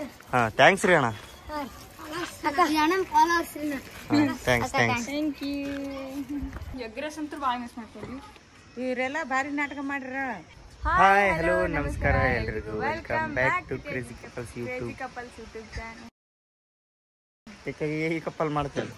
ಹಾ ಥ್ಯಾಂಕ್ಸ್ ರೀ ಅಣ್ಣ ಅಣ್ಣ ಫಾಲೋವರ್ಸ್ ರೀ ಥ್ಯಾಂಕ್ಸ್ ಥ್ಯಾಂಕ್ಸ್ ಥ್ಯಾಂಕ್ ಯು ಎಗ್ರೆಸ್ ಅಂತೂ ಭಾಳ ಮಿಸ್ ಮಾಡ್ತೀವಿ ಇವರೆಲ್ಲ ಭಾರಿ ನಾಟಕ ಮಾಡ್ರ ಹಾಯ್ ಹಲೋ ನಮಸ್ಕಾರ ಎಲ್ರಿಗೂ welcome back to crazy couples YouTube couples YouTube channel ಯಾಕಾಗಿ ಈ ಕಪ್ಪಲ್ ಮಾಡ್ತೇವೆ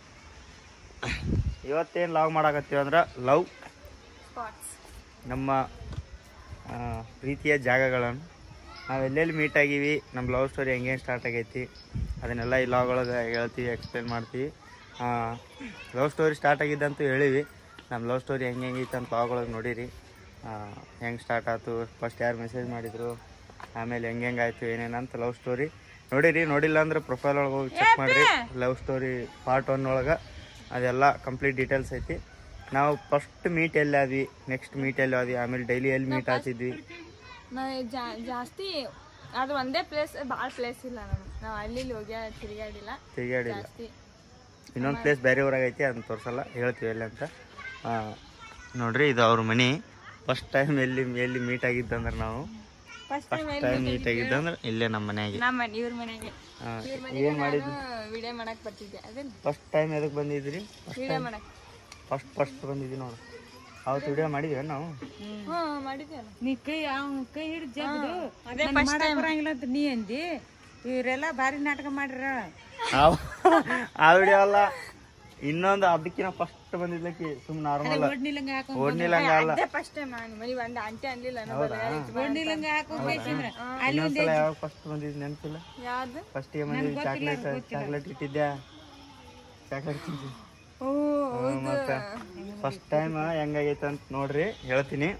ಇವತ್ತೇನು ಲವ್ ಮಾಡಾಕತ್ತೀವಿ ಅಂದ್ರೆ ಲವ್ ಸ್ಪಾಟ್ಸ್ ನಮ್ಮ ಆ, ಪ್ರೀತಿಯ ಜಾಗಗಳನ್ನು ನಾವು ಎಲ್ಲೆಲ್ಲಿ ಮೀಟ್ ಆಗೀವಿ ನಮ್ಮ ಲವ್ ಸ್ಟೋರಿ ಹೆಂಗೆ ಸ್ಟಾರ್ಟ್ ಆಗೈತಿ ಅದನ್ನೆಲ್ಲ ಈ ಲಾಗ್ ಒಳಗೆ ಹೇಳ್ತೀವಿ ಎಕ್ಸ್ಪ್ಲೇನ್ ಮಾಡ್ತೀವಿ ಲವ್ ಸ್ಟೋರಿ ಸ್ಟಾರ್ಟ್ ಆಗಿದ್ದಂತೂ ಹೇಳಿವಿ ನಮ್ಮ ಲವ್ ಸ್ಟೋರಿ ಹೆಂಗೆ ಹೆಂಗಿತ್ತು ಅಂತ ಲಾಗ್ ಒಳಗೆ ನೋಡಿರಿ ಹೆಂಗೆ ಸ್ಟಾರ್ಟ್ ಆಯ್ತು ಫಸ್ಟ್ ಯಾರು ಮೆಸೇಜ್ ಮಾಡಿದ್ರು ಆಮೇಲೆ ಹೆಂಗೆ ಹೆಂಗೆ ಆಯಿತು ಏನೇನಂತ ಲವ್ ಸ್ಟೋರಿ ನೋಡಿರಿ ನೋಡಿಲ್ಲ ಅಂದ್ರೆ ಪ್ರೊಫೈಲ್ ಒಳಗೆ ಹೋಗಿ ಚೆಕ್ ಮಾಡಿರಿ ಲವ್ ಸ್ಟೋರಿ ಪಾರ್ಟ್ ಒನ್ ಒಳಗೆ ಅದೆಲ್ಲ ಕಂಪ್ಲೀಟ್ ಡೀಟೇಲ್ಸ್ ಐತಿ ನಾವು ಫಸ್ಟ್ ಮೀಟ್ ಎಲ್ಲಿ ಆದ್ವಿ ನೆಕ್ಸ್ಟ್ ಮೀಟ್ ಎಲ್ಲಿ ಆದ್ವಿ ಆಮೇಲೆ ಡೈಲಿ ಎಲ್ಲಿ ಮೀಟ್ ಆಗ್ತಿದ್ವಿ ನಾ ಜಾ- ಜಾಸ್ತಿ ಅದು ಒಂದೇ ಪ್ಲೇಸ್ ಭಾಳ ಪ್ಲೇಸ್ ಇಲ್ಲ ನಮ್ಗೆ ನಾವು ಅಲ್ಲಿ ಇಲ್ಲಿ ಹೋಗ್ಯಾ ತಿರುಗಾಡಿಲ್ಲ ತಿರುಗಾಡಿಲ್ಲ ಜಾಸ್ತಿ ಇನ್ನೊಂದು ಪ್ಲೇಸ್ ಬೇರೆ ಊರಾಗ ಐತಿ ಅದನ್ನ ತೋರ್ಸಲ್ಲ ಹೇಳ್ತೀವಿ ಎಲ್ಲಿ ಅಂತ ಆ, ನೋಡ್ರಿ ಇದು ಅವ್ರ ಮನೆ ಫಸ್ಟ್ ಟೈಮ್ ಎಲ್ಲಿ ಎಲ್ಲಿ ಮೀಟ್ ಆಗಿದ್ದಂದ್ರೆ ನಾವು ಫಸ್ಟ್ ಫಸ್ಟ್ ಟೈಮ್ ಮೀಟ್ ಆಗಿದ್ದಂದ್ರೆ ಇಲ್ಲೇ ನಮ್ಮ ಮನೆಯಾಗೆ ನಮ್ಮ ಮನೆ ಇವ್ರ ಮನೆಗೆ ಏನು ಮಾಡಿದ್ವಿ ವಿಡಿಯೋ ಮಾಡಕ್ ಬರ್ತಿದ್ದೆ ಅದೇನು ಫಸ್ಟ್ ಟೈಮ್ ಎದಕ್ಕೆ ಬಂದಿದ್ರಿ ವಿಡಿಯೋ ಮಾಡಕ್ ಫಸ್ಟ್ ಫಸ್ಟ್ ಬಂದಿದ್ವಿ ನೋಡು ಅವತ್ತು ವಿಡಿಯೋ ಮಾಡಿದ್ವಿ ನಾವು ಹ್ಞೂ ಮಾಡಿದ್ಯಲ್ಲ ನೀ ಕೈ ಅವ್ನ್ ಕೈ ಹಿಡಿದು ಜಗ್ದು ಅದೇ ನನ್ ಮಾಡಕ್ ಬರಂಗಿಲ್ಲ ಅಂತ ನೀ ಅಂದಿ ಇವರೆಲ್ಲ ಭಾರಿ ನಾಟಕ ಮಾಡ್ರ ಆ- ಆ ವಿಡಿಯೋ ಅಲ್ಲ ಇನ್ನೊಂದು ಅದಕ್ಕಿಂತ ಫಸ್ಟ್ ಬಂದಿದ್ಲಕ್ಕಿ ಸುಮ್ ನಾರ್ಮಲ್ ಒಡ್ನಿಲಂಗ ಹಾಕೊಂಡ್ ಓಡ್ನಿಲಂಗ ಅಲ್ಲ ಅದೇ ಫಸ್ಟ್ ಟೈಮ್ ನಾನು ಮನೆ ಬಂದ ಆಂಟಿ ಅನ್ಲಿಲ್ಲ ನಾನು ಒಡ್ನಿಲಂಗ ಹಾಕೊಂಡ್ ಬೇಕಂದ್ರ ಇನ್ನೊಂದ್ಸಲ ಯಾವಾಗ ಫಸ್ಟ್ ಬಂದಿದ್ ನೆನಪಿಲ್ಲ ಯಾವ್ದು ಫಸ್ಟ್ ಏನ್ ಬಂದಿದ್ವಿ ಚಾಕ್ಲೇಟ್ ಚಾಕ್ಲೇಟ್ ಇಟ್ಟಿದ್ಯಾ ಚಾಕ್ಲೇಟ್ ತಿಂದ್ವಿ ಓ ಹ್ಮ್, ಮತ್ತೆ ಫಸ್ಟ್ ಟೈಮ್ ಹೆಂಗಾಗೈತೆ ಅಂತ ನೋಡ್ರಿ ಹೇಳ್ತೀನಿ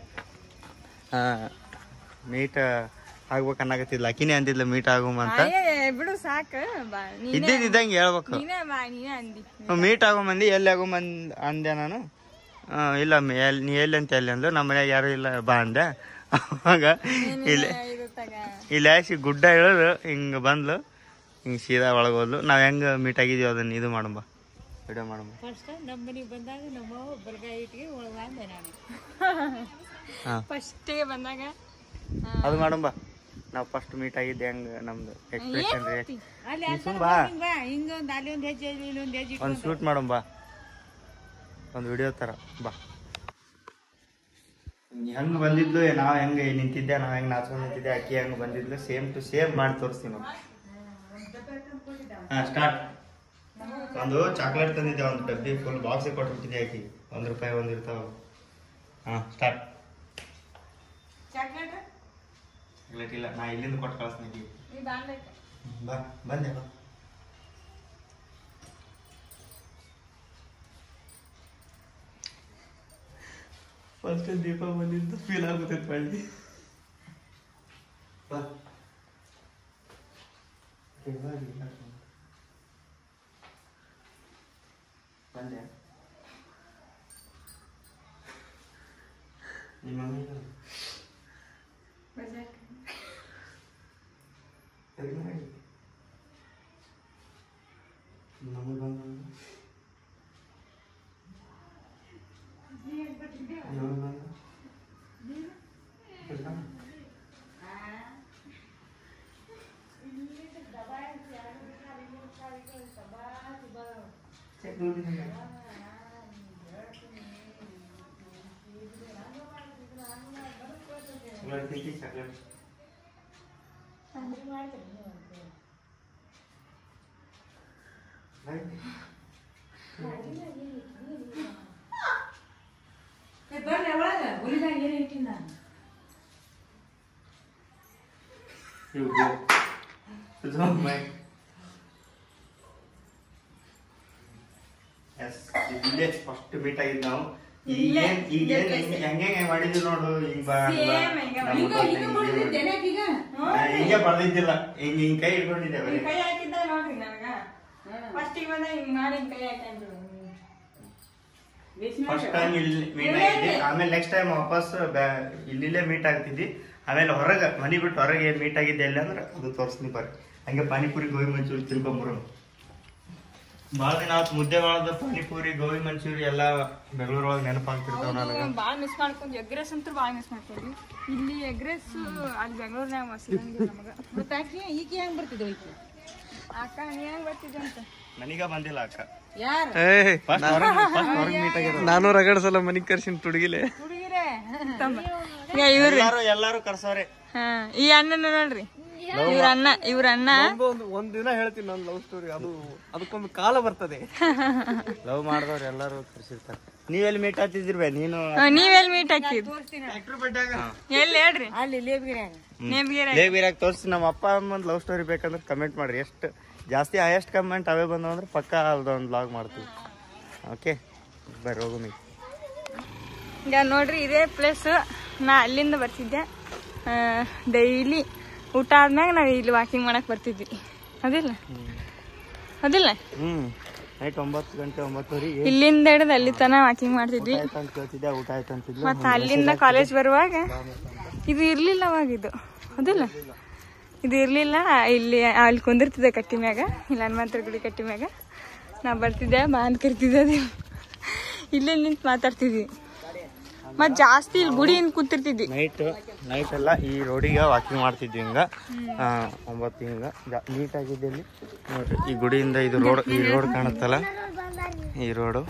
ಮೀಟ್ ಆಗ್ಬೇಕು ಅನ್ನಕತ್ತಿದ್ಲ ಅಕಿನೇ ಅಂದಿದ್ಲ ಮೀಟ್ ಆಗುಮಂತ ಅಯ್ಯೇ ಬಿಡು ಸಾಕು ಬಾ ನೀ ಇದ್ದಿದ್ ಇದ್ದಂಗೆ ಹೇಳ್ಬೇಕು ನೀನೇ ಬಾ ನೀನೇ ಅಂದಿ ಮೀಟ್ ಆಗುಮಂದಿ ಎಲ್ಲಿ ಆಗುಮಂದ್ ಅಂದೆ ನಾನು ಆ, ಇಲ್ಲ ಮ- ಎಲ್ ನೀ ಎಲ್ಲಿ ಅಂತ ಎಲ್ಲಿ ಅಂದ್ರು ನಮ್ಮ ಮನ್ಯಾಗ ಯಾರು ಇಲ್ಲ ಬಾ ಅಂದೆ ಅವಾಗ ಇಲ್ಲಿ ಇದು ತಗ ಇಲ್ಲಿ ಆಸಿ ಗುಡ್ಡ ಇಳಿದು ಹಿಂಗೆ ಬಂದ್ಲು ಹಿಂಗೆ ಸೀದಾ ಒಳಗೆ ಹೋದ್ಲು ನಾವು ಹೆಂಗೆ ಮೀಟ್ ಆಗಿದೀವಿ ಅದನ್ನ ಇದು ಮಾಡಂಬ ವಿಡಿಯೋ ಮಾಡಂಬ ಫಸ್ಟ್ ನಮ್ಮ ಮನೆಗೆ ಬಂದಾಗ ನಮ್ಮ ಬಲಗಾಯಿ ಇಟ್ಟಿಗೆ ಒಳಗ ಅಂದೆ ನಾನು ಹಾಂ ಫಸ್ಟಿಗೆ ಬಂದಾಗ ಅದು ಮಾಡಂಬ ನಾವು ಫಸ್ಟ್ ಮೀಟ್ ಆಗಿದ್ದೆ ಹೆಂಗೆ ನಮ್ದು ಎಕ್ಸ್ಪ್ರೆಷನ್ ರೀ ಅಲ್ಲಿ ಸುಮ್ ಬಾ ಹಿಂಗ ಬಾ ಹಿಂಗ ಒಂದ್ ಅಲ್ಲಿ ಒಂದ್ ಹೆಜ್ಜೆ ಇಲ್ಲಿ ಒಂದ್ ಹೆಜ್ಜೆ ಒಂದು ಶೂಟ್ ಮಾಡಂಬ ಒಂದು ವಿಡಿಯೋ ಥರ ಬಾ ಹೆಂಗೆ ಬಂದಿದ್ಲು ನಾವು ಹೆಂಗೆ ನಿಂತಿದ್ದೆ ನಾವು ಹೆಂಗೆ ನಾಚ್ಕೊಂಡು ನಿಂತಿದ್ದೆ ಅಕ್ಕಿ ಹೆಂಗೆ ಬಂದಿದ್ಲು ಸೇಮ್ ಟು ಸೇಮ್ ಮಾಡಿ ತೋರಿಸ್ತೀವಿ ನಾವು ಹಾಂ ಸ್ಟಾರ್ಟ್ ಒಂದು ಚಾಕ್ಲೇಟ್ ತಂದಿದ್ದೆ ಒಂದು ಡಬ್ಬಿ ಫುಲ್ ಬಾಕ್ಸಿಗೆ ಕೊಟ್ಬಿಟ್ಟಿದ್ದೆ ಆಕಿ ಒಂದು ರೂಪಾಯಿ ಒಂದು ಇರ್ತಾವ ಹಾಂ ಸ್ಟಾರ್ಟ್ ಚಾಕ್ಲೇಟ್ ಚಾಕ್ಲೇಟ್ ಇಲ್ಲ ನಾ ಇಲ್ಲಿಂದ ಕೊಟ್ಟು ಕಳಿಸ್ತೀನಿ ನೀ ಬಾಂಡ್ಬೇಕು ಬಾ ಬಂದೆ ಬಾ ಫಸ್ಟ್ ದೀಪ ಬಂದಿದ್ದು ಫೀಲ್ ಆಗುತ್ತೆ ಮಳ್ಳಿ ಬಾ ಓಕೆ, ಬಾ, ಇಲ್ಲಿ ಹಾಕು. ಬಂದೆ ನಿಮ್ಮ ಮಮ್ಮಿ ಇಲ್ಲ? ಸರಿ ಮಾಡಿ ನಮಗೆ ಬಂದ ನಮಗೆ ಬಂದ ಚೆಕ್ ನೋಡಿ ಚಾಕ್ಲೇಟ್ ತಿಂತಿ ಚಾಕ್ಲೇಟ್ ಬರ್ರಿ ಒಳಗ ಉಳಿದಾಗ ಏನ್ ಇಟ್ಟಿನ ನಾನು You go. Don't mind. Yes ಇಲ್ಲೇ ಫಸ್ಟ್ ಮೀಟ್ ಆಗಿದ್ ನಾವು ಈಗ ಏನ್ ಈಗ ಏನ್ ಹೆಂಗೆ ಹೆಂಗೆ ಮಾಡಿದ್ವಿ ನೋಡು ಹಿಂಗ್ ಬಾ ಹಂಗ್ ಬಾ. Same ಹಿಂಗೆ ನಮ್ಮ ಹಿಂಗ ಗೊತ್ತೈತಿ, ಹಿಂಗ ಹಿಂಗೆ ಮಾಡಿದ್ದೆ ಮಾಡಿದ್ವಿ. ನೆನಪೀಗ ಆ, ಹಿಂಗೆ ಬರ್ದಿದ್ದಿಲ್ಲ ಹಿಂಗ್ ಹಿಂಗ್ ಕೈ ಇಟ್ಕೊಂಡಿದ್ದೆ ಬರೀ ಕೈ ಹಾಕಿದ್ದ ನೋಡ್ರಿ ನನಗ ಫಸ್ಟಿಗೆ ಬಂದ ಹಿಂಗ್ ಮಾಡಿ ಹಿಂಗ್ ಕೈ ಹಾಕೊಂಡ್ರು ಫಸ್ಟ್ ಟೈಮ್ ಇಲ್ಲಿ ಮೀಟ್ ಆಗಿದ್ವಿ ಆಮೇಲೆ ನೆಕ್ಸ್ಟ್ ಟೈಮ್ ವಾಪಸ್ ಬ್ಯಾ- ಇಲ್ಲಿಲ್ಲೇ ಮೀಟ್ ಆಗ್ತಿದ್ವಿ ಆಮೇಲೆ ಹೊರಗೆ ಮನಿ ಬಿಟ್ಟು ಹೊರಗೆ ಮೀಟ್ ಆಗಿದ್ದೆ ಎಲ್ಲ ಅಂದ್ರೆ ಅದು ತೋರಿಸ್ತೀನಿ ಬರ್ರಿ ಹಂಗೆ ಪಾನಿಪುರಿ ಗೋಬಿ ಮಂಚೂರಿ ತಿನ್ಕೊಂಬರು ಭಾಳ ದಿನ ಆತ್ ಮುದ್ದೆ ಮಾಡೋದು ಪಾನಿಪುರಿ ಗೋಬಿ ಮಂಚೂರಿ ಎಲ್ಲ ಬೆಂಗಳೂರೊಳಗೆ ನೆನಪಾಗ್ತಿರ್ತಾವ ನನಗೆ ಭಾಳ ಮಿಸ್ ಮಾಡ್ಕೊಂಡು ಎಗ್ರೆಸ್ ಅಂತೂ ಭಾಳ ಮಿಸ್ ಮಾಡ್ಕೊಂಡ್ವಿ ಇಲ್ಲಿ ಎಗ್ರೆಸ್ ಅಲ್ಲಿ ಬೆಂಗಳೂರಿನಾಗ ಮಸ್ತ್ ನಮಗೆ ಮತ್ತೆ ಆಕಿ ಈಕೆ ಹೆಂಗ್ ಬರ್ತಿದ್ವು ಈಕೆ ಅಕ್ಕ ನೀ ಹೆಂಗ್ ಬರ್ತಿದ್ದೆ ಅಂತ ನನಗ ಬಂದಿಲ್ಲ ಅಕ್ಕ ಯಾರು ನಾನು ರಗಡ ಸಲ ಮನಿಗ್ ಕರ್ಸಿನ್ ತುಡುಗಿಲೆ ಹುಡುಗಿರೇ ಇವ್ರಿ ಎಲ್ಲಾರು ಎಲ್ಲಾರು ಕರ್ಸವ್ರೆ ಹಾ ಈ ಅಣ್ಣನ ನೋಡ್ರಿ ಇವ್ರ ಅಣ್ಣ ಇವ್ರ ಅಣ್ಣ ಒಂದು ಒಂದ್ ದಿನ ಹೇಳ್ತೀನಿ ನಾನು ಲವ್ ಸ್ಟೋರಿ ಅದು ಅದಕ್ಕೊಮ್ಮೆ ಕಾಲ ಬರ್ತದೆ ಲವ್ ಮಾಡಿದವ್ರು ಎಲ್ಲಾರು ಕರ್ಸಿರ್ತಾರೆ ನೀವೆಲ್ಲಿ ಮೀಟ್ ಆಗ್ತಿದ್ರಿ ಬೇ ನೀನು ಹಾ, ನೀವೆಲ್ಲಿ ಮೀಟ್ ಹಾಕಿದ್ ಎಲ್ಲಿ ಹೇಳ್ರಿ ಅಲ್ಲಿ ಲೇಬ್ಗಿರ್ಯಾಗ ನೇಮ್ಗಿರ ದೇವಿರಾಗ ತೋರಿಸಿ ನಮ್ಮ ಅಪ್ಪ ಅಮ್ಮಂದು ಲವ್ ಸ್ಟೋರಿ ಬೇಕಂದ್ರೆ ಕಮೆಂಟ್ ಮಾಡ್ರಿ ಎಷ್ಟು ಜಾಸ್ತಿ ಹೈಯೆಸ್ಟ್ ಕಮೆಂಟ್ ಅವೇ ಬಂದವು ಅಂದ್ರೆ ಪಕ್ಕ ಅದೊಂದು ಬ್ಲಾಗ್ ಮಾಡ್ತೀವಿ ಓಕೆ ಬರ್ರಿ ಹೋಗುಮಿ ಈಗ ನೋಡ್ರಿ ಇದೇ ಪ್ಲೇಸ್ ನಾ ಅಲ್ಲಿಂದ ಬರ್ತಿದ್ದೆ ಡೈಲಿ ಊಟ ಆದ್ಮ್ಯಾಗ ನಾವು ಇಲ್ಲಿ ವಾಕಿಂಗ್ ಮಾಡಕ್ ಬರ್ತಿದ್ವಿ ಅದಿಲ್ಲ ಅದಿಲ್ಲ ಹ್ಞೂ ನೈಟ್ ಒಂಬತ್ತು ಗಂಟೆ ಒಂಬತ್ತುವರೆಗೆ ಇಲ್ಲಿಂದ ಹಿಡಿದು ಅಲ್ಲಿ ತನ ವಾಕಿಂಗ್ ಮಾಡ್ತಿದ್ವಿ ಆಯ್ತು ಅಂತ ಕೇಳ್ತಿದ್ದೆ ಊಟ ಆಯ್ತು ಅಂತಿದ್ಲು ಮತ್ತ ಅಲ್ಲಿಂದ ಕಾಲೇಜ್ ಬರುವಾಗ ಇದು ಇರ್ಲಿಲ್ಲ ಅವಾಗ ಇದು ಅದಿಲ್ಲ ಇದು ಇರ್ಲಿಲ್ಲ ಇಲ್ಲಿ ಅಲ್ಲಿ ಕುಂದಿರ್ತಿದ್ದೆ ಕಟ್ಟಿ ಮ್ಯಾಗ ಇಲ್ಲಿ ಹನುಮಂತರ ಗುಡಿ ಕಟ್ಟಿ ಮ್ಯಾಗ ನಾ ಬರ್ತಿದ್ದೆ ಬಾ ಅಂತ ಕರಿತಿದ್ದೆ ಅದು ಇಲ್ಲೇ ನಿಂತು ಮಾತಾಡ್ತಿದ್ವಿ ಮತ್ ಜಾಸ್ತಿ ಇಲ್ಲಿ ಗುಡಿಯಿಂದ ಕೂತಿರ್ತಿದ್ವಿ ನೈಟ್ ನೈಟ್ ಎಲ್ಲ ಈ ರೋಡಿಗೆ ವಾಕಿಂಗ್ ಮಾಡ್ತಿದ್ವಿ ಹಿಂಗ ಆ, ಒಂಬತ್ತು ಹಿಂಗ ನೀಟ್ ಆಗಿದ್ದೆ ಇಲ್ಲಿ ನೋಡ್ರಿ ಈ ಗುಡಿಯಿಂದ ಇದು ರೋಡ್ ಈ ರೋಡ್ ಕಾಣುತ್ತಲ್ಲ ಈ ರೋಡು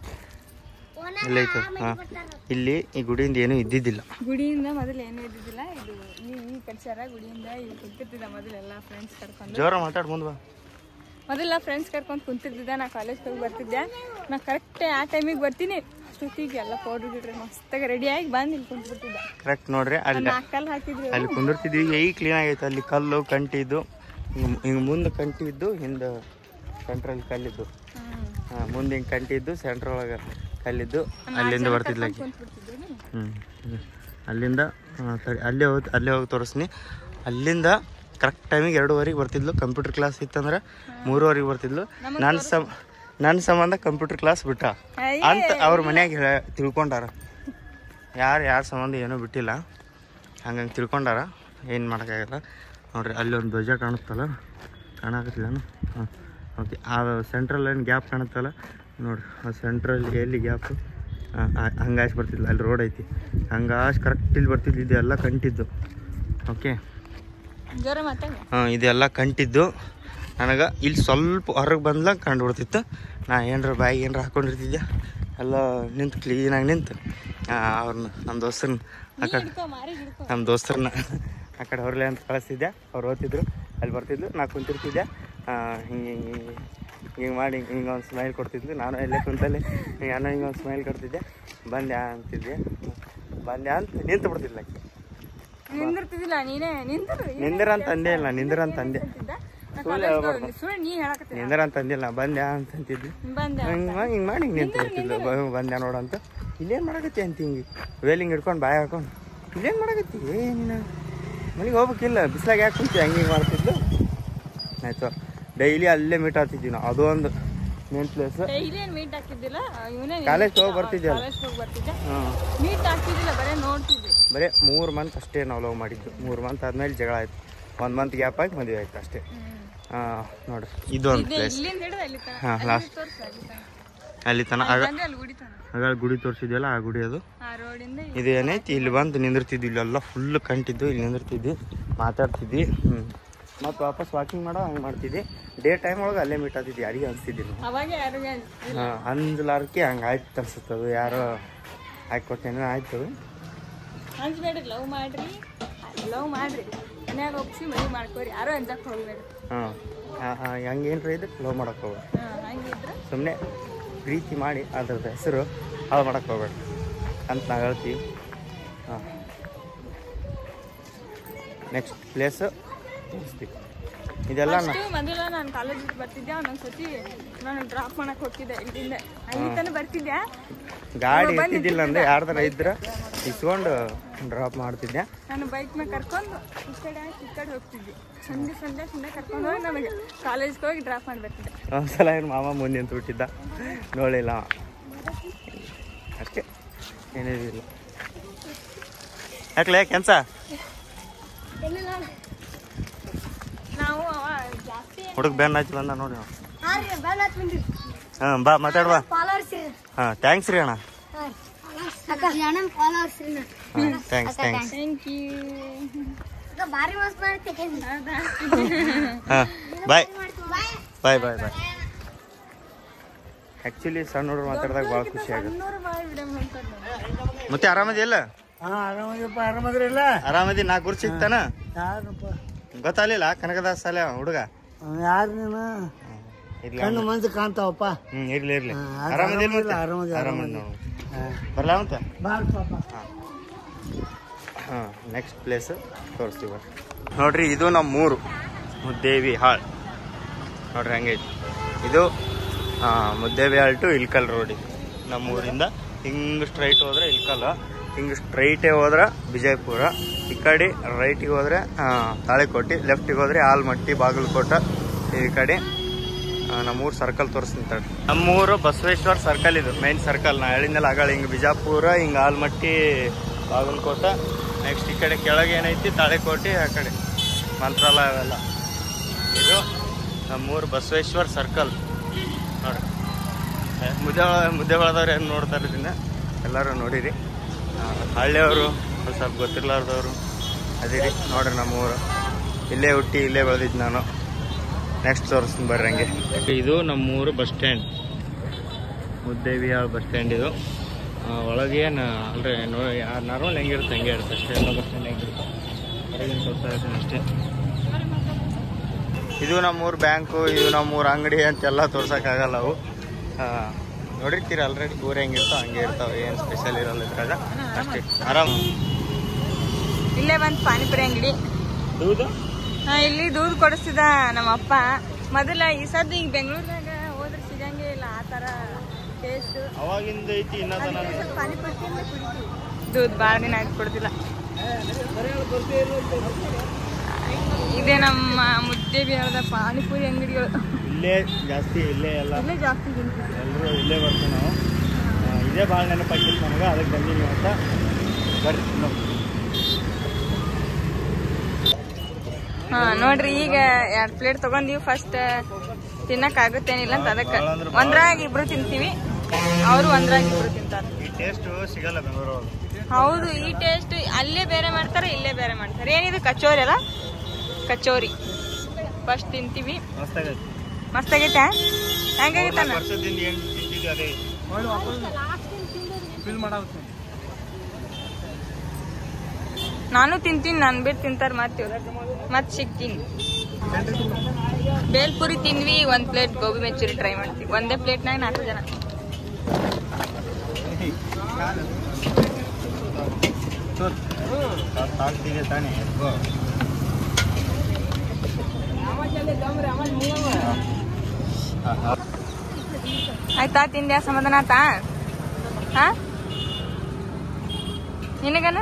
ಎಲ್ಲೈತೆ ಹಾ ಇಲ್ಲಿ ಈ ಗುಡಿಯಿಂದ ಏನೂ ಇದ್ದಿದ್ದಿಲ್ಲ ಗುಡಿಯಿಂದ ಮೊದಲು ಏನೂ ಇದ್ದಿದ್ದಿಲ್ಲ ಇದು ಈ ಈ ಕಲ್ಚಾರ ಗುಡಿಯಿಂದ ಇಲ್ಲಿ ಕುಂತಿರ್ತಿದ್ದ ಮೊದಲೆಲ್ಲ ಫ್ರೆಂಡ್ಸ್ ಕರ್ಕೊಂಡು ಜೋರ ಮಾತಾಡ್ ಮುಂದ್ ಬಾ ಮೊದಲ ಫ್ರೆಂಡ್ಸ್ ಕರ್ಕೊಂಡು ಕುಂತಿದ್ದೆ ನಾ ಕಾಲೇಜ್ ಹೋಗಿ ಬರ್ತಿದ್ದೆ ನಾ ಕರೆಕ್ಟ್ ಆ ಟೈಮಿಗೆ ಬರ್ತೀನಿ ಅಷ್ಟೊತ್ತಿಗೆ ಎಲ್ಲ ಪೌಡ್ರ್ ಗಿಡ್ರಿ ಮಸ್ತಾಗಿ ರೆಡಿ ಆಗಿ ಬಂದು ಇಲ್ಲಿ ಕುಂತ್ಬಿಟ್ಟಿದ್ದೆ ಕರೆಕ್ಟ್ ನೋಡ್ರಿ ಅಲ್ಲಿ ನಾಲ್ಕು ಕಲ್ಲು ಹಾಕಿದ್ರು ಅಲ್ಲಿ ಕುಂದಿರ್ತಿದ್ವಿ ಈಗ ಕ್ಲೀನ್ ಆಗೈತೆ ಅಲ್ಲಿ ಕಲ್ಲು ಕಂಟಿ ಇದ್ದು ಹಿಂಗ್- ಹಿಂಗ್ ಮುಂದೆ ಕಂಟಿ ಇದ್ದು ಹಿಂದೆ ಸೆಂಟ್ರಲ್ಲಿ ಕಲ್ಲಿದ್ದು ಹಾ ಮುಂದೆ ಹಿಂಗೆ ಕಂಟಿ ಇದ್ದು ಸೆಂಟ್ರ್ ಒಳಗೆ ಕಲ್ಲಿದ್ದು ಅಲ್ಲಿಂದ ಬರ್ತಿದ್ಲ ಆಕಿ. ಕುಂತ್ಬಿಡ್ತಿದ್ರು ಹ್ಮ್ ಹ್ಮ್. ಅಲ್ಲಿಂದ ಆ, ಸರಿ ಅಲ್ಲೇ ಹೋಗಿ ಅಲ್ಲೇ ಹೋಗಿ ತೋರಿಸ್ನಿ ಅಲ್ಲಿಂದ ಕರೆಕ್ಟ್ ಟೈಮಿಗೆ ಎರಡೂವರೆಗೆ ಬರ್ತಿದ್ಲು ಕಂಪ್ಯೂಟರ್ ಕ್ಲಾಸ್ ಇತ್ತಂದ್ರೆ ಮೂರುವರೆಗೆ ಬರ್ತಿದ್ಲು ನನ್ನ ಸಮ ನನ್ನ ಸಂಬಂಧ ಕಂಪ್ಯೂಟರ್ ಕ್ಲಾಸ್ ಬಿಟ್ಟ ಅಂತ ಅವ್ರ ಮನ್ಯಾಗ ಹೇಳ ತಿಳ್ಕೊಂಡಾರ ಯಾರು ಯಾರ ಸಂಬಂಧ ಏನೂ ಬಿಟ್ಟಿಲ್ಲ ಹಂಗಂಗೆ ತಿಳ್ಕೊಂಡಾರ ಏನು ಮಾಡೋಕ್ಕಾಗಲ್ಲ ನೋಡ್ರಿ ಅಲ್ಲಿ ಒಂದು ಧ್ವಜ ಕಾಣುತ್ತಲ್ಲ ಕಾಣಕತ್ತಿಲ್ಲ ಹಾಂ ಓಕೆ ಆ ಸೆಂಟ್ರಲ್ ಏನು ಗ್ಯಾಪ್ ಕಾಣುತ್ತಲ್ಲ ನೋಡ್ರಿ ಆ ಸೆಂಟ್ರಲ್ ಎಲ್ಲಿ ಗ್ಯಾಪು ಹಂಗಾಶ್ ಬರ್ತಿದ್ಲ ಅಲ್ಲಿ ರೋಡ್ ಐತಿ ಹಂಗಾಶ್ ಕರೆಕ್ಟ್ ಇಲ್ಲಿ ಬರ್ತಿದ್ಲು ಇದೆಲ್ಲ ಕಂಟಿದ್ದು ಓಕೆ ಜೋರ ಮಾತಾಡಿ ಹಾಂ ಇದೆಲ್ಲ ಕಂಟಿದ್ದು ನನಗೆ ಇಲ್ಲಿ ಸ್ವಲ್ಪ ಹೊರಗೆ ಬಂದ್ಲಾಗ ಕಂಡು ಬಿಡ್ತಿತ್ತು ನಾ ಏನರ ಬಾಯಿಗೆ ಏನರ ಹಾಕೊಂಡಿರ್ತಿದ್ದೆ ಎಲ್ಲ ನಿಂತು ಕ್ಲೀನಾಗಿ ನಿಂತು ಅವ್ರನ್ನ ನಮ್ಮ ದೋಸ್ತರನ್ನ ಆ ಕಡೆ ನಮ್ಮ ದೋಸ್ತರನ್ನ ಆ ಕಡೆ ಹೊರಲೆ ಅಂತ ಕಳಿಸ್ತಿದ್ದೆ ಅವ್ರು ಓದ್ತಿದ್ರು ಅಲ್ಲಿ ಬರ್ತಿದ್ಲು ನಾ ಕುಂತಿರ್ತಿದ್ದೆ ಹಿಂಗೆ ಹಿಂಗೆ ಹಿಂಗೆ ಮಾಡಿ ಹಿಂಗೆ ಒಂದು ಸ್ಮೈಲ್ ಕೊಡ್ತಿದ್ಲು ನಾನು ಎಲ್ಲೇ ಕುಂತಲ್ಲಿ ಹಿಂಗೆ ನಾನು ಹಿಂಗೆ ಒಂದು ಸ್ಮೈಲ್ ಕೊಡ್ತಿದ್ದೆ ಬಂದ್ಯಾ ಅಂತಿದ್ದೆ ಬಂದ್ಯಾ ಅಂತ ನಿಂತು ಬಿಡ್ತಿದ್ಲ ಆಕಿ ನಿಂದಿರ್ತಿದ್ದಿಲ್ಲ ನೀನೇ ನಿಂದ್ರು ನಿಂದ್ರ ಅಂತ ಅಂದೇ ಇಲ್ಲ ನಿಂದ್ರ ಅಂತ ಅಂದೆ ಸುಳ್ಳು ನೀ ಹೇಳಕತ್ತಿ ನಿಂದ್ರ ಅಂತ ಅಂದಿಲ್ಲ ಬಂದ್ಯಾ ಅಂತ ಅಂತಿದ್ಲು ಬಂದೆ ಹಿಂಗೆ ಮಾಡಿ ಹಿಂಗೆ ಮಾಡಿ ಹಿಂಗೆ ನಿಂತು ಬಿಡ್ತಿದ್ಲು ಬ- ಬಂದ್ಯಾ ನೋಡಂತ ಇಲ್ಲೇನು ಮಾಡಕತ್ತಿ ಅಂತ ಹಿಂಗೆ ವೇಲಿಂಗ್ ಹಿಡ್ಕೊಂಡು ಬಾಯಿ ಹಾಕೊಂಡು ಇಲ್ಲೇನು ಮಾಡಕತ್ತಿ ಏ ನೀನು ಮನೆಗೆ ಹೋಗ್ಬೇಕಿಲ್ಲ ಬಿಸ್ಲಾಗ ಯಾಕೆ ಕುಂತಿ ಹಂಗೆ ಹಿಂಗೆ ಮಾಡ್ತಿದ್ಲು ಆಯ್ತು ಡೈಲಿ ಅಲ್ಲೇ ಮೀಟ್ ಆಗ್ತಿದ್ವಿ ನಾವು ಅದು ಒಂದು ಮೇನ್ ಪ್ಲೇಸ್ ಡೈಲಿ ಏನ್ ಮೀಟ್ ಹಾಕಿದ್ದಿಲ್ಲ ಇವನೇ ಕಾಲೇಜ್ ಹೋಗಿ ಬರ್ತಿದ್ಯಲ್ಲ ಕಾಲೇಜ್ ಹೋಗಿ ಬರ್ತಿದ್ದೆ ಹಾಂ ಮೀಟ್ ಹಾಕ್ತಿದ್ದಿಲ್ಲ ಬರೇ ನೋಡ್ತಿದ್ವಿ ಬರೀ ಮೂರು ಮಂತ್ ಅಷ್ಟೇ ನಾವು ಲವ್ ಮಾಡಿದ್ದು ಮೂರು ಮಂತ್ ಆದ್ಮೇಲೆ ಜಗಳ ಆಯ್ತು ಒಂದು ಮಂತ್ ಗ್ಯಾಪ್ ಆಗಿ ಮದುವೆ ಆಯ್ತು ಅಷ್ಟೇ ಹಾಂ ನೋಡ್ರಿ ಇದೊಂದು ಇದೆ ಪ್ಲೇಸ್ ಇಲ್ಲಿಂದ ಹಿಡಿದು ಅಲ್ಲಿ ತನಕ ಹಾಂ ಲಾಸ್ಟ್ ತೋರ್ಸು ಅಲ್ಲಿ ತನಕ ಅಲ್ಲಿ ತನಕ ಆಗ ಬಂದ್ರೆ ಅಲ್ಲಿ ಗುಡಿ ತನಕ ಆಗ ಗುಡಿ ತೋರಿಸಿದ್ವಲ್ಲ ಆ ಗುಡಿ ಅದು ಆ ರೋಡಿಂದ ಇದು ಏನೈತಿ ಇಲ್ಲಿ ಬಂದು ನಿಂದಿರ್ತಿದ್ವಿ ಇಲ್ಲೆಲ್ಲ ಫುಲ್ ಕಂಟಿದ್ದು ಇಲ್ಲಿ ನಿಂದಿರ್ತಿದ್ವಿ ಮಾತಾಡ್ತಿದ್ವಿ ಹ್ಞೂ ಮತ್ತು ವಾಪಸ್ ವಾಕಿಂಗ್ ಮಾಡೋ ಹಂಗೆ ಮಾಡ್ತಿದ್ವಿ ಡೇ ಟೈಮ್ ಒಳಗೆ ಅಲ್ಲೇ ಮೀಟ್ ಆಗ್ತಿದ್ವಿ ಯಾರಿಗೆ ಅನಿಸ್ತಿದ್ವಿ ನಾವು ಅವಾಗ ಯಾರಿಗೆ ಹಾಂ ಅಂದ್ಲಾರ್ಕೆ ಹಂಗೆ ಆಯ್ತು ಅನ್ಸುತ್ತದು ಯಾರೋ ಹಾಕೊಟ್ಟೇನೋ ಆಯ್ತು ಹಂಚ್ಬೇಡ್ರಿ ಲವ್ ಮಾಡ್ರಿ ಲವ್ ಮಾಡ್ರಿ ಮನ್ಯಾಗ ಒಪ್ಸಿ ಮದುವೆ ಮಾಡ್ಕೋರಿ ಯಾರೋ ಅಂಜಕ್ ಹೋಗ್ಬೇಡ್ರಿ ಹಾಂ ಹಂಗೆ ಏನ್ರ ಇದು ಲವ್ ಮಾಡಕ್ಕೆ ಹೋಗ್ಬೇಡ ಹಾಂ ಹಂಗಿದ್ರೆ ಸುಮ್ಮನೆ ಪ್ರೀತಿ ಮಾಡಿ ಅದ್ರದ್ದು ಹೆಸರು ಹಾಳು ಮಾಡಕ್ಕೆ ಹೋಗ್ಬೇಡ ಅಂತ ನಾವು ಹೇಳ್ತೀವಿ ಹಾಂ ನೆಕ್ಸ್ಟ್ ಪ್ಲೇಸು ತೋರಿಸ್ತೀವಿ ಇದೆಲ್ಲ ನಾ ಫಸ್ಟು ಮೊದಲ ನಾನು ಕಾಲೇಜ್ ಬರ್ತಿದ್ದೆ ಒಂದೊಂದು ಸತಿ ನಾನು ಡ್ರಾಪ್ ಮಾಡಕ್ ಹೋಗ್ತಿದ್ದೆ ಇಲ್ಲಿಂದ ಅಲ್ಲಿ ತನಕ ಬರ್ತಿದ್ದೆ ಗಾಡಿ ಇರ್ತಿದ್ದಿಲ್ಲ ಅಂದ್ರೆ ಯಾರ್ದಾರ ಇದ್ರೆ ಇಸ್ಕೊಂಡು ಡ್ರಾಪ್ ಮಾಡ್ತಿದ್ದೆ ನಾನು ಬೈಕ್ ಮೇಲೆ ಕರ್ಕೊಂಡು ಈ ಕಡೆ ಈ ಕಡೆ ಹೋಗ್ತಿದ್ದೆ ಸಂಜೆ ಸಂಜೆ ಸಂಜೆ ಕರ್ಕೊಂಡು ಹೋಗಿ ನಮಗೆ ಕಾಲೇಜ್ಗೆ ಹೋಗಿ ಡ್ರಾಪ್ ಮಾಡಿ ಬರ್ತಿದ್ದೆ ಒಂದ್ಸಲ ಏನು ಮಾಮ ಮುಂದೆ ನಿಂತು ಬಿಟ್ಟಿದ್ದ ನೋಡಿಲ್ಲ ಅವ. ಅಷ್ಟೇ ಏನಿಲ್ಲ ಯಾಕಲೆ ಕೆಲ್ಸ ನಾವು ಅವ ಜಾಸ್ತಿ ಹುಡುಗ ಬೆನ್ನ ಹಚ್ಚಿ ಬಂದ ನೋಡಿ ಅವ. ಹಾ ಬಾರಿ ಬೆಲ್ಲ ಹತ್ತ್ ಬಂದ್ರಿ ಹಾಂ ಬಾ ಮಾತಾಡ್ಬಾ ಫಾಲೋವರ್ಸ್ ರೀ ಹಾಂ ಥ್ಯಾಂಕ್ಸ್ ರೀ ಅಣ್ಣ ಅಕ್ಕ ಅಣ್ಣನ ಫಾಲೋವರ್ಸ್ ರೀ ನಾ ಹಾಂ ಥ್ಯಾಂಕ್ಸ್ ಥ್ಯಾಂಕ್ಸ್ ಥ್ಯಾಂಕ್ ಯು ಅಕ್ಕ ಬಾರಿ ಮಸ್ತ್ ಮಾಡ್ತೀವಿ ಹಾಂ ಬಾಯ್ ಬಾಯ್ ಬಾಯ್ ಬಾಯ್ ಬಾಯ್ ಆ್ಯಕ್ಚುಲಿ ಸಣ್ಣ ಹುಡುಗರು ಮಾತಾಡಿದಾಗ ಭಾಳ ಖುಷಿ ಆಗುತ್ತೆ ಮತ್ತೆ ಆರಾಮದಿಲ್ಲ ಹಾ ಆರಾಮದಿಪ್ಪ ಆರಾಮದ್ರಿಲ್ಲ ಆರಾಮದಿ ನಾ ಗುರು ಸಿಗ್ತಾನ ಯಾರಪ್ಪ ಗೊತ್ತಾಗ್ಲಿಲ್ಲ ಕನಕದಾಸ್ ಸಾಲೆ ಅವ ಹುಡುಗ ಯಾರು ನೀನು ಇರ್ಲಿ ಕಣ್ಣು ಮಂಜು ಕಾಣ್ತಾವಪ್ಪ ಹ್ಮ್ ಇರ್ಲಿ ಇರ್ಲಿ ಹಾ, ಅದು ಆರಾಮದಿಲ್ಲ ಮತ್ತೆ ಆರಾಮದಿ, ಆರಾಮದಿ ಆರಾಮದಿ. ನೋಡು ಹಾ. ಬರ್ಲಾ ಅಂತ ಬಾರ್ ಪಾಪ ಹಾಂ ನೆಕ್ಸ್ಟ್ ಪ್ಲೇಸ್ ತೋರಿಸ್ತೀವಿ ಬರ್ರಿ ನೋಡ್ರಿ ಇದು ನಮ್ಮ ಊರು ಮುದ್ದೇವಿ ಹಾಳ್ ನೋಡ್ರಿ ಹಂಗೈತಿ ಇದು ಆ, ಮುದ್ದೇವಿ ಹಾಳ್ ಟು ಇಲ್ಕಲ್ ರೋಡ್ ಇದು ನಮ್ಮ ಊರಿಂದ ಹಿಂಗೆ ಸ್ಟ್ರೈಟ್ ಹೋದ್ರೆ ಇಲ್ಕಲ್ ಹಿಂಗೆ ಸ್ಟ್ರೈಟೇ ಹೋದ್ರೆ ವಿಜಯಪುರ ಈ ಕಡೆ ರೈಟಿಗೆ ಹೋದ್ರೆ ಆ, ತಾಳಿಕೋಟೆ ಲೆಫ್ಟಿಗೆ ಹೋದ್ರೆ ಆಲ್ಮಟ್ಟಿ ಬಾಗಲಕೋಟ ಈ ಕಡೆ ಆ, ನಮ್ಮೂರು ಸರ್ಕಲ್ ತೋರಿಸ್ತೀನಿ ತಡ್ರಿ ನಮ್ಮೂರು ಬಸವೇಶ್ವರ ಸರ್ಕಲ್ ಇದು ಮೈನ್ ಸರ್ಕಲ್ ನಾ ಹೇಳಿದ್ನಲ್ಲ ಆಗಳ ಹಿಂಗೆ ಬಿಜಾಪುರ ಹಿಂಗೆ ಆಲ್ಮಟ್ಟಿ ಬಾಗಲಕೋಟ ನೆಕ್ಸ್ಟ್ ಈ ಕಡೆ ಕೆಳಗೆ ಏನೈತಿ ತಾಳಿಕೋಟೆ ಆ ಕಡೆ ಮಂತ್ರಾಲಯ ಅವೆಲ್ಲ ಇದು ನಮ್ಮೂರು ಬಸವೇಶ್ವರ ಸರ್ಕಲ್ ನೋಡಿ ಮುದ್ದೆ ಮುದ್ದೆ ಒಳದವ್ರು ಏನು ನೋಡ್ತಾರೆ ಇದನ್ನ ಎಲ್ಲರೂ ನೋಡಿರಿ ಆ, ಹಳ್ಳಿಯವರು ಒಂದ್ ಸ್ವಲ್ಪ ಗೊತ್ತಿರ್ಲಾರ್ದವರು ಅದಿರಿ ನೋಡ್ರಿ ನಮ್ಮೂರು ಇಲ್ಲೇ ಹುಟ್ಟಿ ಇಲ್ಲೇ ಬೆಳೆದಿದ್ದು ನಾನು ನೆಕ್ಸ್ಟ್ ತೋರಿಸ್ತೀನಿ ಬರ್ರಿ ಹಂಗೆ ಇದು ನಮ್ಮೂರು bus stand Muddebihal bus stand ಇದು ಆ, ಒಳಗೆ ಏನು ಅಲ್ರಿ ನೋ ನಾರ್ಮಲ್ ಹೆಂಗಿರುತ್ತೆ ಹಂಗೆ ಇರುತ್ತೆ ಅಷ್ಟೇ ಎಲ್ಲ ಬಸ್ ಸ್ಟ್ಯಾಂಡ್ ಹೆಂಗಿರುತ್ತೆ ಹೊರಗಿನ ತೋರಿಸ್ತಾ ಇದ್ದೀನಿ ಅಷ್ಟೇ ಇದು ನಮ್ಮೂರು ಬ್ಯಾಂಕು ಇದು ನಮ್ಮೂರು ಅಂಗಡಿ ಅಂತೆಲ್ಲ ತೋರ್ಸೋಕ್ಕಾಗಲ್ಲ ಅವು ಆ, ನೋಡಿರ್ತೀರ ಆಲ್ರೆಡಿ ಊರು ಹೆಂಗಿರ್ತಾವ ಹಂಗೆ ಇರ್ತಾವೆ ಏನು ಸ್ಪೆಷಲ್ ಇರಲ್ಲ ಇದ್ರಾಗ ಅಷ್ಟೇ ಆರಾಮ್ ಇಲ್ಲೇ ಬಂತು ಪಾನಿಪುರಿ ಅಂಗಡಿ ಹೌದು ಹಾ ಇಲ್ಲಿ ದೂದ್ ಕೊಡಿಸ್ತಿದ ನಮ್ಮ ಅಪ್ಪ ಮೊದಲ ಈ ಸದ್ಯ ಈಗ ಬೆಂಗಳೂರಿನಾಗ ಹೋದ್ರೆ ಸಿಗಂಗೆ ಇಲ್ಲ ಆ ಥರ ಟೇಸ್ಟ್ ಅವಾಗಿಂದ ಐತಿ ಇನ್ನದ ಪಾನಿಪುರಿ ತಿಂದ್ರೆ ಕುಡಿತೀವಿ ದೂದ್ ಭಾಳ ದಿನ ಆಯ್ತು ಕೊಡ್ತಿಲ್ಲ ಇದೇ ನಮ್ಮ ಮುದ್ದೆ ಬಿಹಾರದ ಪಾನಿಪುರಿ ಅಂಗಡಿಗಳು ಇಲ್ಲೇ ಜಾಸ್ತಿ ಇಲ್ಲೇ ಎಲ್ಲ ಇಲ್ಲೇ ಜಾಸ್ತಿ ತಿಂತೀವಿ ಎಲ್ಲರೂ ಇಲ್ಲೇ ಬರ್ತೀವಿ ನಾವು ಆ, ಇದೇ ಭಾಳ ನೆನಪಾಗಿತ್ತು ನನಗೆ ಅದಕ್ಕೆ ಬಂದೀನಿ ಅಂತ ಬರ್ರಿ ತಿನ್ನೋಣ. ಹಾ ನೋಡ್ರಿ ಈಗ ಎರಡ್ ಪ್ಲೇಟ್ ತಗೊಂಡಿವಿ ಫಸ್ಟ್ ತಿನ್ನಕ್ ಆಗುತ್ತೇನಿಲ್ಲ ಅಂತ ಅದಕ್ಕೆ ಭಾಳ ಅಂದ್ರೆ ಒಂದ್ರಾಗ ಇಬ್ರು ತಿಂತೀವಿ ಅವರು ಒಂದ್ರಾಗ ಇಬ್ರು ತಿಂತಾರೆ ಈ ಟೇಸ್ಟು ಸಿಗಲ್ಲ ಬೆಂಗಳೂರು ಹೌದು ಈ ಟೇಸ್ಟ್ ಅಲ್ಲೇ ಬೇರೆ ಮಾಡ್ತಾರೆ ಇಲ್ಲೇ ಬೇರೆ ಮಾಡ್ತಾರೆ ಏನಿದು ಕಚೋರಿ ಅಲ್ಲ ಕಚೋರಿ ಫಸ್ಟ್ ತಿಂತೀವಿ ಮಸ್ತಾಗೈತಿ ಮಸ್ತ್ ಆಗೈತೆ ಹೆಂಗಾಗೈತಣ್ಣ ವರ್ಷದಿಂದ ಏನು ತಿಂತಿದ್ವಿ ಅದೇ ಫೀಲ್ ಮಾಡಾಗುತ್ತೆ ನಾನು ತಿಂತೀನಿ ನಾನು ಬಿಟ್ಟು ತಿಂತಾರೆ ಮತ್ತೆ ಮತ್ತೆ ಸಿಗ್ತೀನಿ ಬೇಲ್ಪುರಿ ತಿನ್ವಿ ಒಂದ್ ಪ್ಲೇಟ್ ಗೋಬಿ ಮೆಚ್ಚೂರಿ ಟ್ರೈ ಮಾಡ್ತೀವಿ ಒಂದೇ ಪ್ಲೇಟ್ನಾಗ ನಾಲ್ಕು ಜನ ತಾಗ್ತಿದೆ ತಾನೇ ಆಯ್ತಾ ತಿಂದ್ಯಾ ಸಮಾಧಾನ ಆತಾ ಹಾ ನಿನಗನ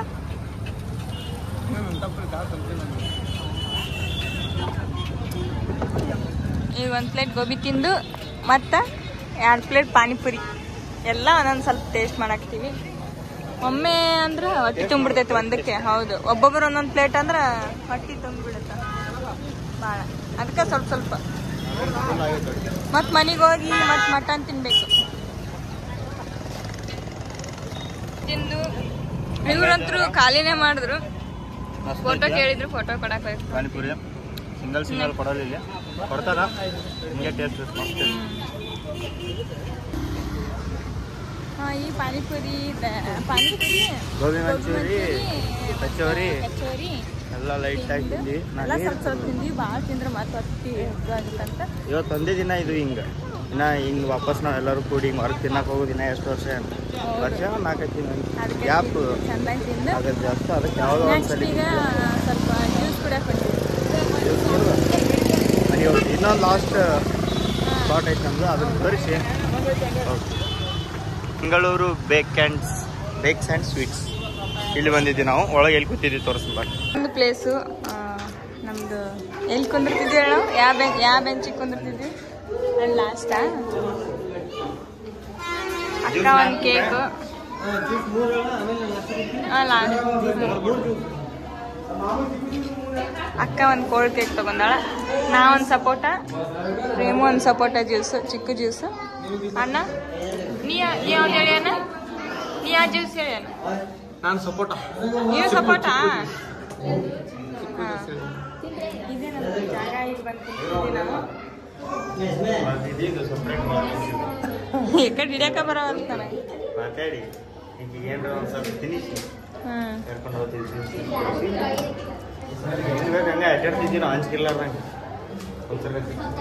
ಈಗ ಒಂದು ಪ್ಲೇಟ್ ಗೋಬಿ ತಿಂದು ಮತ್ತು ಎರಡು ಪ್ಲೇಟ್ ಪಾನಿಪುರಿ ಎಲ್ಲ ಒಂದೊಂದು ಸ್ವಲ್ಪ ಟೇಸ್ಟ್ ಮಾಡಾಕ್ತೀವಿ ಒಮ್ಮೆ ಅಂದ್ರೆ ಹೊಟ್ಟೆ ತುಂಬಿಡ್ತೈತೆ ಒಂದಕ್ಕೆ ಹೌದು ಒಬ್ಬೊಬ್ಬರು ಒಂದೊಂದು ಪ್ಲೇಟ್ ಅಂದ್ರೆ ಹೊಟ್ಟೆ ತುಂಬಿಬಿಡುತ್ತೆ ಭಾಳ ಅದಕ್ಕೆ ಸ್ವಲ್ಪ ಸ್ವಲ್ಪ ಮತ್ತು ಮನೆಗೆ ಹೋಗಿ ಮತ್ತು ಮಟನ್ ತಿನ್ಬೇಕು ತಿಂದು ಇವ್ರಂತರೂ ಖಾಲಿನೇ ಮಾಡಿದ್ರು ಫೋಟೋ ಕೇಳಿದ್ರು ಫೋಟೋ ಕೊಡಕ್ಕೆ ಹೋಯ್ತು ಪಾನಿಪುರಿ ಸಿಂಗಲ್ ಸಿಂಗಲ್ ಕೊಡಲ್ಲ ಇಲ್ಲಿ ಕೊಡ್ತಾರ ಹಿಂಗೆ ಟೇಸ್ಟ್ ಮಸ್ತ್ ಐತಿ. ಹಾ ಈ ಪಾನಿಪುರಿ ದ- ಪಾನಿಪುರಿ ಗೋಬಿ ಮಂಚೂರಿ ಕಚೋರಿ ಕಚೋರಿ ಎಲ್ಲ ಲೈಟ್ ಆಗಿ ತಿಂದ್ವಿ ಎಲ್ಲ ನಾನು ಸ್ವಲ್ಪ ಸ್ವಲ್ಪ ತಿಂದ್ವಿ ಭಾಳ ತಿಂದ್ರೆ ಮತ್ತೆ ಹೊತ್ತಿ ಆಗುತ್ತಂತ ಇವತ್ತು ಒಂದೇ ದಿನ ಇದು ಹಿಂಗೆ ಇನ್ನ ಹಿಂಗೆ ವಾಪಸ್ ನಾವು ಎಲ್ಲರೂ ಕೂಡಿ ಹಿಂಗೆ ಹೊರಗೆ ತಿನ್ನಕ್ಕೆ ಹೋಗೋದು ದಿನ ಎಷ್ಟು ವರ್ಷ ವರ್ಷ ನಾಲ್ಕೈದು ತಿಂಗಳು ಅದಕ್ಕೆ ಗ್ಯಾಪ್ ಚಂದಾಗಿ ತಿಂದು ಆಗೋದು ಜಾಸ್ತಿ ಅದಕ್ಕೆ ಯಾವುದೋ ಒಂದು ನೆಕ್ಸ್ಟ್ ಸಲ ಈಗ ಸ್ವಲ್ಪ ಜ್ಯೂಸ್ ಕುಡಿಯಕ್ಕೆ ಮನೆ ಹೋಗಿ ಇನ್ನೊಂದು ಲಾಸ್ಟ್ ಸ್ಪಾಟ್ ಐತೆ ನಮ್ದು ಅದನ್ನ ತೋರಿಸಿ ಮಂಗಳೂರು ಬೇಕ್ ಆ್ಯಂಡ್ಸ್ ಬೇಕ್ಸ್ ಆ್ಯಂಡ್ ಸ್ವೀಟ್ಸ್ ಇಲ್ಲಿ ಬಂದಿದ್ದೀವಿ ನಾವು ಒಳಗೆ ಎಲ್ಲಿ ಕೂತಿದ್ದೀವಿ ತೋರಿಸ್ತೀನಿ ಬನ್ನಿ ಒಂದು ಪ್ಲೇಸು ನಮ್ದು ಎಲ್ಲಿ ಕುಂದಿರ್ತಿದ್ವಿ ಹೇಳು ಯಾವ ಬೆಂಚ್ ಯಾವ ಬೆಂಚಿಗೆ ಕುಂದಿರ್ತಿದ್ವಿ ಅಲ್ಲಿ ಲಾಸ್ಟಾ ಅಕ್ಕ ಒಂದು ಕೇಕು ಹಾಂ ಲಾಸ್ಟ್ ಅಕ್ಕ ಒಂದು ಕೋಲ್ಡ್ ಕೇಕ್ ತಗೊಂಡಾಳ ನಾ ಒಂದು ಸಪೋಟ ರೇಮು ಒಂದು ಸಪೋಟ ಜ್ಯೂಸ್ ಚಿಕ್ಕ ಜ್ಯೂಸ್ ಅಣ್ಣ ನೀ ಯಾ- ನೀ ಯಾವ್ದು ಹೇಳಿ ಅಣ್ಣ ನೀ ಯಾವ ಜ್ಯೂಸ್ ಹೇಳಿ ಅಣ್ಣ ನಾನು ಸಪೋಟ ನೀವು ಸಪೋಟ ಇದೇ ನಮ್ಮ ಜಾಗ ಈಗ ಬಂದು ಕುಂತಿದ್ದೀವಿ ನಾವು ಈ ಕಡೆ ಹಿಡಿಯಕ ಬರೋ ಅಂತ ನನಗೆ ಮಾತಾಡಿ ಈಗ ಏನ್ರ ಒಂದು ಸ್ವಲ್ಪ ತಿನ್ನಿಸಿ ಹ್ಮ್ ಕರ್ಕೊಂಡು ಹೋಗ್ತಿದ್ವಿ ಹಂಗೆ ಅಡ್ಡಾಡ್ತಿದ್ವಿ ನಾವು ಹಂಚ್ಕಿರ್ಲಾರ್ದಂಗೆ ಒಂದ್ಸಲ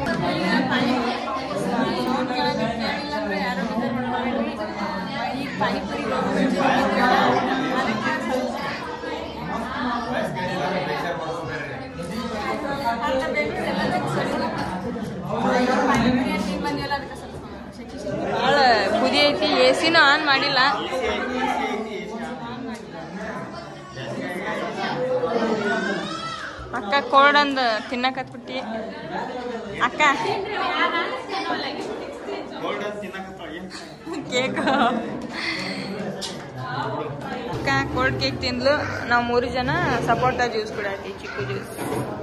ಭಾಳ ಕುದಿ ಐತಿ ಎ ಸಿನೂ ಆನ್ ಮಾಡಿಲ್ಲ ಅಕ್ಕ ಕೋಲ್ಡ್ ಅಂದ್ ತಿನ್ನಕತ್ಬಿಟ್ಟಿ ಅಕ್ಕ ಕೇಕ್ ಅಕ್ಕ ಕೋಲ್ಡ್ ಕೇಕ್ ತಿಂದ್ಲು ನಾವು ಮೂರು ಜನ ಸಪೋಟ ಜ್ಯೂಸ್ ಕುಡಾತಿ ಚಿಕ್ಕ ಜ್ಯೂಸ್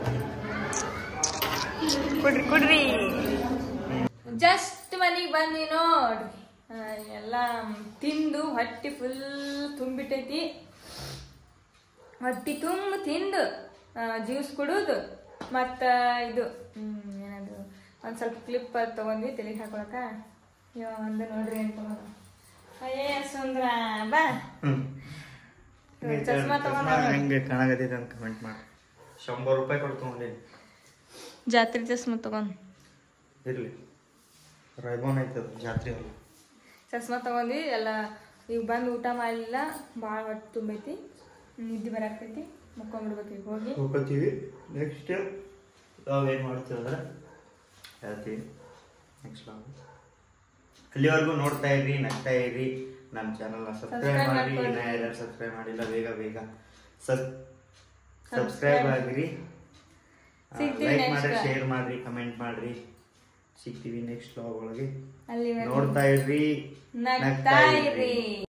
ಕುಡ್ರಿ ಕುಡ್ರಿ ಜಸ್ಟ್ ಮನೆಗೆ ಬಂದಿ ನೋಡ್ರಿ ಆ, ಎಲ್ಲ ತಿಂದು ಹೊಟ್ಟಿ ಫುಲ್ ತುಂಬಿಟ್ಟೈತಿ ಹೊಟ್ಟಿ ತುಂಬ ತಿಂದು ಜ್ಯೂಸ್ ಕುಡುದು ಮತ್ತು ಇದು ಹ್ಮ್, ಏನದು ಒಂದು ಸ್ವಲ್ಪ ಕ್ಲಿಪ್ ತೊಗೊಂಡ್ವಿ ತಲೆಗೆ ಹಾಕೊಳಕ ಇವ ಒಂದು ನೋಡ್ರಿ ಅಂತ ಅಯ್ಯೇ ಸುಂದ್ರ ಬಾ ಚಸ್ಮಾ ತಗೊಂಡ ಹೆಂಗೆ ಕಾಣಾಗತ್ತೈತೆ ಅಂತ ಕಮೆಂಟ್ ಮಾಡಿ ಶಂಬರ್ ರೂಪಾಯಿ ಕೊಟ್ಟು ತೊಗೊಂಡೇನಿ ಜಾತ್ರೆ ಚಸ್ಮಾ ತಗೊಂಡ್ ಇರಲಿ ರೈಬೋನ್ ಐತೆ ಅದು ಜಾತ್ರೆ ಅಲ್ಲಿ ಚಸ್ಮಾ ತಗೊಂಡ್ವಿ ಎಲ್ಲ ಈಗ ಬಂದು ಊಟ ಮಾಡಲಿಲ್ಲ ಭಾಳ ಹೊಟ್ಟೆ ತುಂಬೈತಿ ನಿದ್ದೆ ಬರಾಕ್ತೈತಿ ಮುಕ್ಕೊಂಬಿಡ್ಬೇಕು ಈಗ ಹೋಗಿ ಹೋಗ್ಕೋತೀವಿ ನೆಕ್ಸ್ಟ್ ನಾವೇನು ಮಾಡ್ತೀವಿ ಅಂದ್ರೆ ಹೇಳ್ತೀವಿ ನೆಕ್ಸ್ಟ್ ಲಾಗ್ ಅಲ್ಲಿವರೆಗೂ ನೋಡ್ತಾ ಇರ್ರಿ ನಗ್ತಾ ಇರ್ರಿ ನಮ್ಮ ಚಾನಲ್ನ ಸಬ್ಸ್ಕ್ರೈಬ್ Subscribe ಮಾಡಿ ಮಾಡ್ಕೊಳ್ಳಿ. ಇನ್ನ ಯಾರು ಸಬ್ಸ್ಕ್ರೈಬ್ ಮಾಡಿಲ್ಲ ಬೇಗ ಬೇಗ ಸಬ್ಸ್ಕ್ರೈಬ್ ಆಗಿರಿ ಸಿಗ್ತೀವಿ ಲೈಕ್ next ಮಾಡ್ರಿ time. ಶೇರ್ ಮಾಡ್ರಿ ಕಮೆಂಟ್ ಮಾಡ್ರಿ ಸಿಗ್ತೀವಿ ನೆಕ್ಸ್ಟ್ ಲಾಗ್ ಒಳಗೆ ಅಲ್ಲಿ ನೋಡ್ತಾ ಇರ್ರಿ ನಗ್ತಾ ಇರ್ರಿ